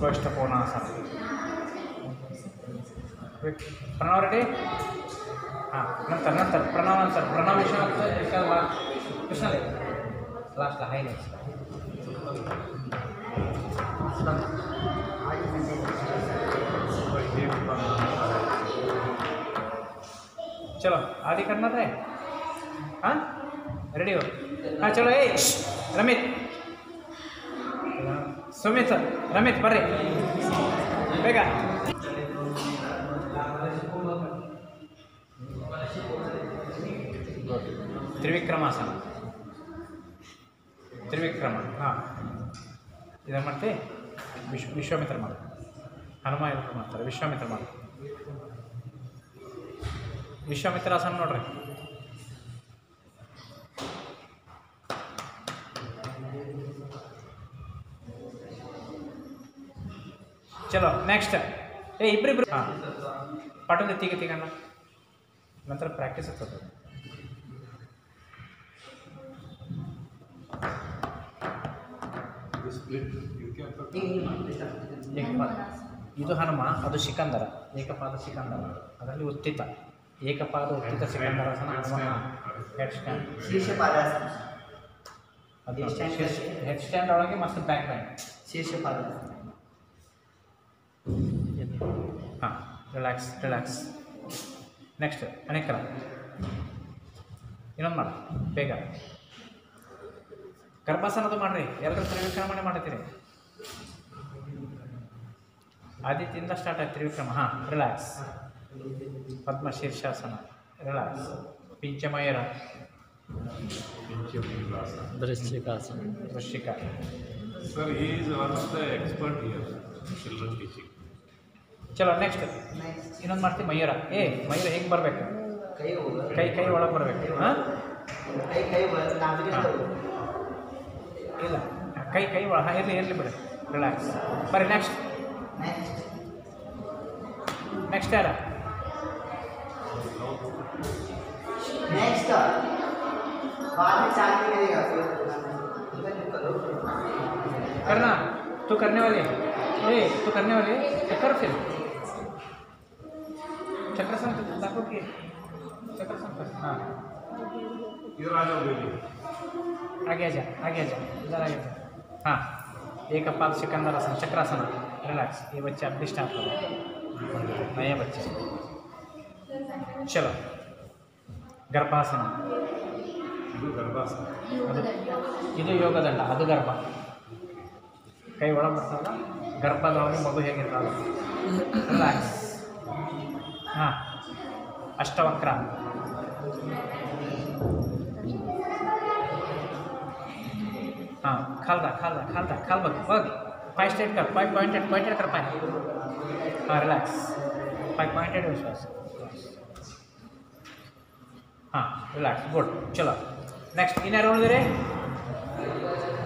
उपविष्ट कोणासन Pranav ready हां नंतर नंतर प्रणव नंतर प्रणव विश्वनाथ विशाल वा कृष्णाले लास्टला हाय चलो आदि करणार आहे हां रेडी हो ಹಾಂ ಚಲೋ ಏ ಶ್ಶ್, ರಮಿತ್ ಸುಮಿತ್ ರಮಿತ್ ಬರ್ರಿ ಬೇಗ ತ್ರಿವಿಕ್ರಮಾಸನ ತ್ರಿವಿಕ್ರಮ ಹಾಂ ಇದನ್ನು ಮಾಡ್ತಿ ವಿಶ್ವ ವಿಶ್ವಾಮಿತ್ರ ಮಾಡು ಹನುಮ ಎಲ್ಲರೂ ಮಾಡ್ತಾರೆ ವಿಶ್ವಾಮಿತ್ರ ಮಾಡು ವಿಶ್ವಾಮಿತ್ರಾಸನ ನೋಡ್ರಿ ಚಲೋ ನೆಕ್ಸ್ಟ್ ಏ ಇಬ್ಬರಿಬ್ರು ಹಾಂ ಪಾಠದ ತೀಗ ತೀಗಣ್ಣ ನಂತರ ಪ್ರಾಕ್ಟೀಸ್ ಆಗ್ತದೆ ಏಕಪಾದ ಇದು ಹನುಮ ಅದು ಸಿಕಂದರ ಏಕಪಾದ ಸಿಕಂದರ ಅದರಲ್ಲಿ ಉತ್ತಿತ ಏಕಪಾದ ಉತ್ತಿತ ಸಿಕಂದರಾಸನ ಹನುಮನ ಹೆಡ್ ಸ್ಟ್ಯಾಂಡ್ ಶೀರ್ಷಪಾದಾಸನ ಅದು ಹೆಡ್ ಸ್ಟ್ಯಾಂಡ್ ಒಳಗೆ ಮತ್ತು ಬ್ಯಾಕ್ ಬ್ಯಾಂಡ್ ಶೀರ್ಷಪಾದಾಸನ ಹಾಂ ರಿಲ್ಯಾಕ್ಸ್ ರಿಲ್ಯಾಕ್ಸ್ ನೆಕ್ಸ್ಟ್ ಅನೇಕರ ಇನ್ನೊಂದು ಮಾಡ ಬೇಗ ಗರ್ಭಾಸನದು ಮಾಡ್ರಿ ಎಲ್ಲರೂ ತ್ರಿವಿಕ್ರಮಣೆ ಮಾಡತ್ತೀರಿ ಆದಿತ್ಯದಿಂದ ಸ್ಟಾರ್ಟ್ ಆಯ್ತು ತ್ರಿವಿಕ್ರಮ ಹಾಂ ರಿಲ್ಯಾಕ್ಸ್ ಪದ್ಮ ಶೀರ್ಷಾಸನ ರಿಲ್ಯಾಕ್ಸ್ ಪಿಂಚಮಯೂರ ದೃಶ್ಚಿಕಾಸನ ವೃಶ್ಚಿಕ Sir, he is one of the expert here, children teaching. ಚಲೋ ನೆಕ್ಸ್ಟ್ ನೆಕ್ಸ್ಟ್ ಇನ್ನೊಂದು ಮಾಡ್ತೀವಿ ಮಯೂರ ಏ ಮಯೂರ ಹೇಗೆ ಬರಬೇಕು ಕೈ ಹೋಗ ಕೈ ಕೈ ಒಳಗೆ ಬರಬೇಕು ಹಾಂ ಕೈ ಕೈ ಬ- ನಾಲ್ಕು ಹಾ. ಇಲ್ಲ ಕೈ ಕೈ ಒಳ ಹಾಂ ಇರಲಿ ಇರಲಿ ಬಿಡಿ ರಿಲ್ಯಾಕ್ಸ್ ಬರ್ರಿ ನೆಕ್ಸ್ಟ್ ನೆಕ್ಸ್ಟ್ ನೆಕ್ಸ್ಟ್ ಯಾರ नेक्स्ट बाद में चार मिलेगा इधर करो करना तू करने वाली ए तू करने वाली है? तो कर फिर चक्रासन कर- दाखव की चक्रासन कर हाँ Here I am ready. आगे आ जा आगे आ जा इधर आगे आ जा हाँ एक पाद सिकंदरासन चक्रासन रिलैक्स ये बच्चे अभी स्टार्ट करो नए बच्चे चलो ಗರ್ಭಾಸನ ಇದು ಗರ್ಭಾಸನ ಅದು ಇದು ಯೋಗದಂಡ ಅದು ಗರ್ಭ ಕೈ ಒಳಗೆ ಬರ್ತಲ್ಲ ಗರ್ಭದೊಳಗೆ ಮಗು ಹೇಗಿರ್ತಲ್ಲ ರಿಲ್ಯಾಕ್ಸ್ ಹಾಂ ಅಷ್ಟವಕ್ರ हां खाल दा खाल दा खाल दा खाल बघ बघ पाय स्ट्रेट कर पाय पॉइंटेड पॉइंटेड कर पाय हां रिलॅक्स पाय पॉइंटेड विश्वास हां रिलॅक्स गुड चलो नेक्स्ट इन अराउंड दे रे